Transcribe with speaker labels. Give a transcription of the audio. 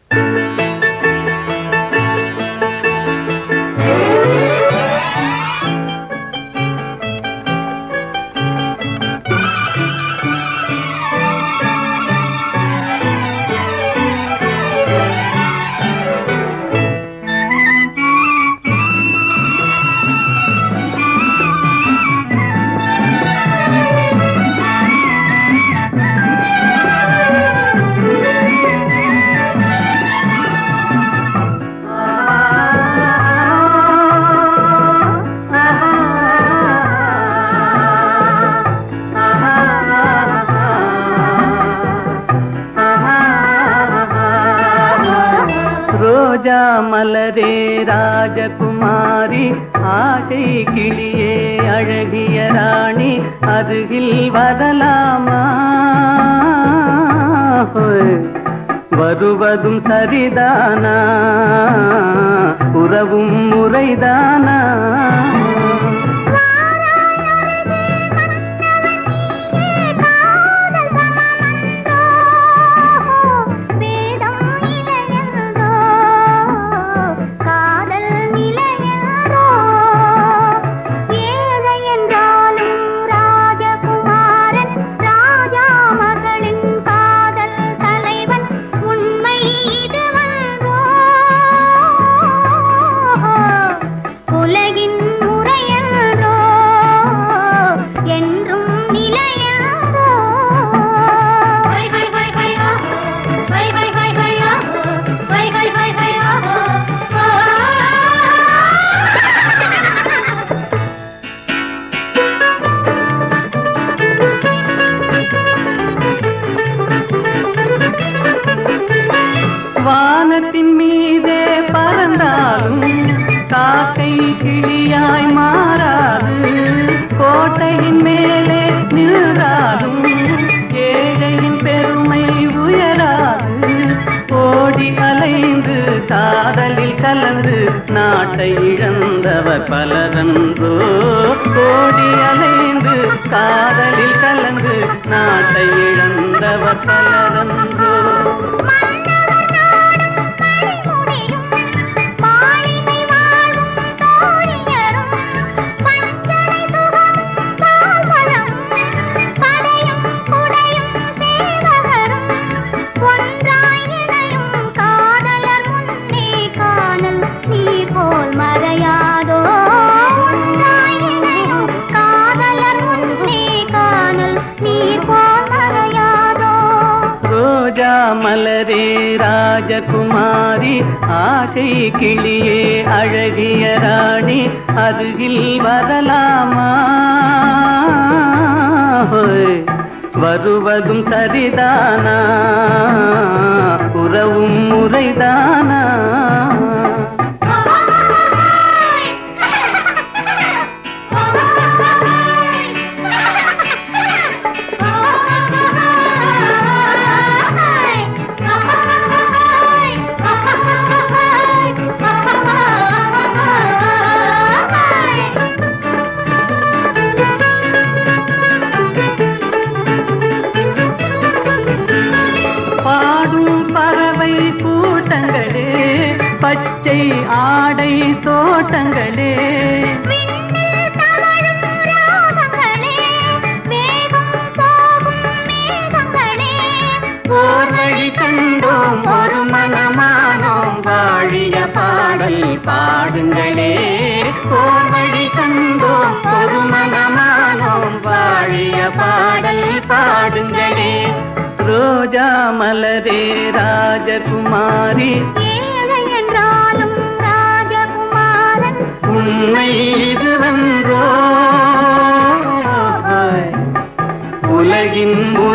Speaker 1: ரோஜா மலரே ராஜகுமாரி ஆசை கிளியே அழகிய ராணி அருகில் வரலாமா ஹோய். வருவதும் சரிதானா உறவும் முறைதானா
Speaker 2: வேதம் இளையன்றோ காதல் நிலையன்றோ ஏழை என்றாலும் ராஜகுமாரன் ராஜா மகளின் காதல் தலைவன் உண்மை இதுவன்றோ உலகின் முறையன்றோ என்றும் நிலையன்றோ ஹை ஹை ஹை ஹை ஆ ஹை ஹை ஹை ஹை ஆ ஹை ஹை ஹை ஹை ஆ
Speaker 1: வானத்தின் மீதே பறந்தாலும் காக்கை கிளியாய் மாறாது கோட்டையின் மேலே நின்றாலும் ஏழையின் பெருமை உயராது ஓடி அலைந்து காதலில் கலந்து நாட்டை இழந்தவர் பலரன்றோ ஓடி அலைந்து காதலில் கலந்து நாட்டை இழந்தவர் பலரன்றோ
Speaker 2: முடியும் மாளிகை வாழும் தோழியரும் பஞ்சனை சுகமும் பால்வளம் படையும் குடையும் சேவகரும் ஒன்றாய் இணையும் காதலர் முன்னே காணல் நீர் போல் மறையாதோ ஒன்றாய் இணையும் காதலர் முன்னே காணல் நீர் போல் மறையாதோ
Speaker 1: ரோஜா மலரே ராஜகுமாரி ஆசை கிளியே அழகிய ராணி அருகில் வரலாமா ஹோய். வருவதும் சரிதானா உறவும் முறைதானா பாடும் பறவை கூட்டங்களே பச்சை ஆடை தோட்டங்களே
Speaker 2: விண்ணில் தவழும் ராகங்களே, வேகம் போகும் மேகங்களே,
Speaker 1: ஓர் வழி கண்டோம் ஒரு மனமானோம் வாழிய பாடல் பாடுங்களே ஓர் வழி கண்டோம் ஒரு மனமானோம் வாழிய பாடல் பாடுங்களே ரோஜா மலரே ராஜகுமாரி
Speaker 2: ஏழை என்றாலும் ராஜகுமாரன்
Speaker 1: உண்மை இது வென்றோ உலகின்